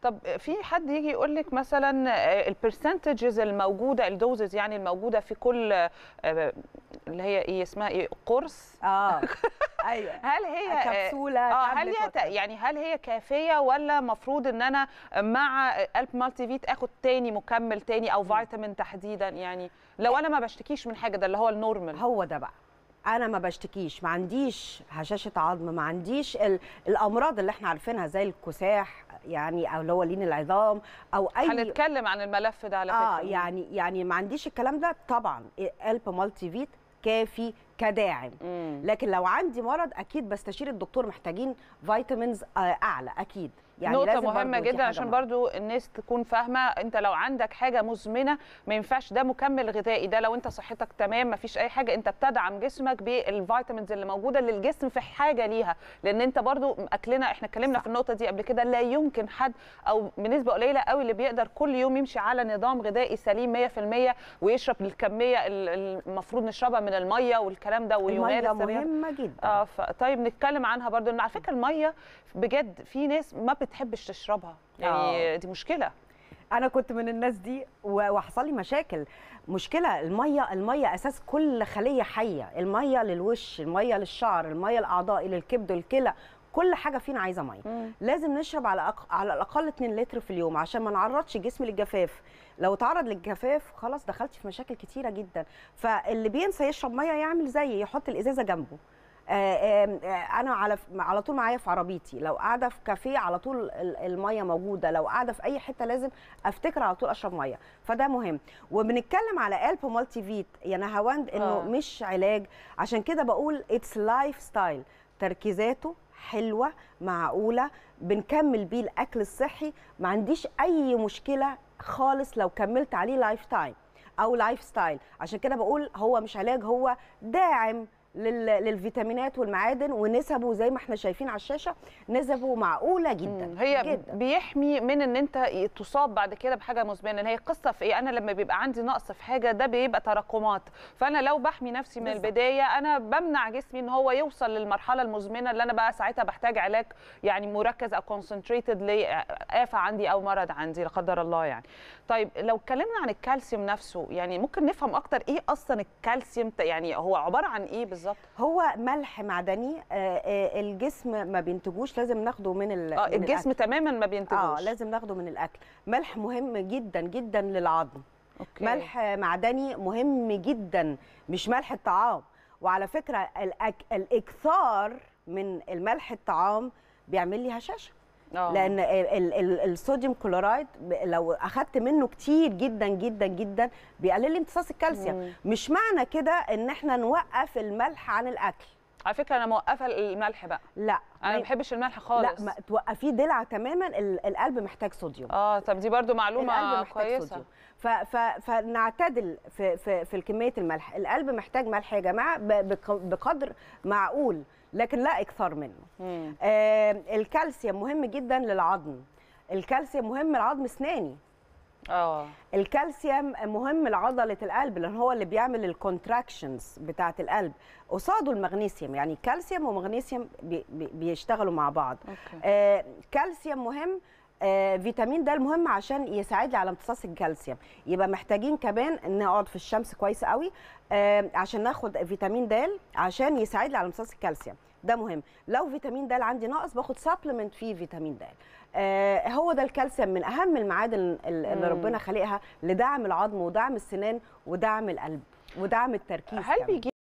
طب في حد يجي يقول لك مثلا البرسنتجز الموجوده الدوزز يعني الموجوده في كل آه، اللي هي ايه اسمها ايه قرص اه ايوه هل هي كبسولة، اه هل تابلت هي وكذا. يعني هل هي كافيه ولا مفروض ان انا مع قلب مالتي فيت اخد تاني مكمل تاني او فيتامين تحديدا يعني لو انا ما بشتكيش من حاجه ده اللي هو النورمال هو ده بقى انا ما بشتكيش ما عنديش هشاشه عظم ما عنديش ال... الامراض اللي احنا عارفينها زي الكساح يعني او اللي هو لين العظام او اي هنتكلم عن الملف ده على فكره اه يعني يعني ما عنديش الكلام ده طبعا الب مالتي فيت كافي كداعم مم. لكن لو عندي مرض اكيد بستشير الدكتور محتاجين فيتامينز آه اعلى اكيد يعني نقطة لازم مهمة برضو دي جدا حاجة عشان مهمة. برضو الناس تكون فاهمة انت لو عندك حاجة مزمنة ما ينفعش ده مكمل غذائي ده لو انت صحتك تمام ما فيش اي حاجة انت بتدعم جسمك بالفيتامينز اللي موجودة للجسم في حاجة ليها لان انت برضو اكلنا احنا اتكلمنا صح. في النقطة دي قبل كده لا يمكن حد او بنسبة قليلة قوي اللي بيقدر كل يوم يمشي على نظام غذائي سليم 100% ويشرب الكمية ال- المفروض نشربها من المية والكلام ده الميه ويمارس الرياضة. مهمه جدا اه ف... طيب نتكلم عنها برضو ان على فكره الميه بجد في ناس ما بتحبش تشربها يعني آه. دي مشكله انا كنت من الناس دي و- وحصل لي مشاكل مشكله الميه الميه اساس كل خليه حيه الميه للوش الميه للشعر الميه الاعضاء للكبد والكلى كل حاجه فينا عايزه ميه مم. لازم نشرب على أق... على الاقل 2 لتر في اليوم عشان ما نعرضش جسمي للجفاف لو تعرض للجفاف خلاص دخلت في مشاكل كتيره جدا فاللي بينسى يشرب ميه يعمل زيي يحط الازازه جنبه آه، آم، آه، انا على على طول معايا في عربيتي لو قاعده في كافيه على طول ال- الميه موجوده لو قاعده في اي حته لازم افتكر على طول اشرب ميه فده مهم وبنتكلم على الب مالتي فيت يا نهاوند انه آه. مش علاج عشان كده بقول اتس لايف ستايل تركيزاته حلوه معقوله بنكمل بيه الاكل الصحي ما عنديش اي مشكله خالص لو كملت عليه لايف تايم او لايف ستايل عشان كده بقول هو مش علاج هو داعم لل- للفيتامينات والمعادن ونسبه زي ما احنا شايفين على الشاشه نسبه معقوله جدا مم. هي جدا بيحمي من ان انت تصاب بعد كده بحاجه مزمنه هي قصه في ايه انا لما بيبقى عندي نقص في حاجه ده بيبقى تراكمات فانا لو بحمي نفسي من بالظبط. البدايه انا بمنع جسمي ان هو يوصل للمرحله المزمنه اللي انا بقى ساعتها بحتاج علاج يعني مركز او كونسنتريتد لآفة عندي او مرض عندي لا قدر الله يعني طيب لو اتكلمنا عن الكالسيوم نفسه يعني ممكن نفهم اكتر ايه اصلا الكالسيوم يعني هو عباره عن ايه بالظبط هو ملح معدني آه، آه، الجسم ما بينتجوش لازم ناخده من ال اه من الجسم الأكل. تماما ما بينتجوش اه لازم ناخده من الاكل ملح مهم جدا جدا للعظم أوكي. ملح معدني مهم جدا مش ملح الطعام وعلى فكره الأك... الاكثار من الملح الطعام بيعمل لي هشاشه آه. لان ال- ال- ال- الصوديوم كلورايد ب- لو اخدت منه كتير جدا جدا جدا بيقلل لي امتصاص الكالسيوم مم. مش معنى كده ان احنا نوقف الملح عن الاكل على فكره انا موقفه الملح بقى لا انا ما ما- بحبش الملح خالص لا ما توقفيه دلع تماما ال- القلب محتاج صوديوم اه طب دي برضو معلومه القلب محتاج كويسه صوديوم ف ف فنعتدل في في في كميه الملح القلب محتاج ملح يا جماعه ب- بق- بقدر معقول لكن لا اكثر منه مم. آه الكالسيوم مهم جدا للعظم الكالسيوم مهم لعظم اسناني اه الكالسيوم مهم لعضله القلب لان هو اللي بيعمل الكونتراكشنز بتاعه القلب قصاده المغنيسيوم يعني كالسيوم ومغنيسيوم بي بي بيشتغلوا مع بعض اوكي آه كالسيوم مهم آه فيتامين د مهم عشان يساعد لي على امتصاص الكالسيوم يبقى محتاجين كمان نقعد في الشمس كويس قوي آه عشان ناخد فيتامين د عشان يساعد لي على امتصاص الكالسيوم ده مهم لو فيتامين د عندي ناقص باخد سبلمنت فيه فيتامين د آه هو ده الكالسيوم من اهم المعادن ال- اللي مم. ربنا خلقها لدعم العظم ودعم السنان ودعم القلب ودعم التركيز هل كمان. بيجي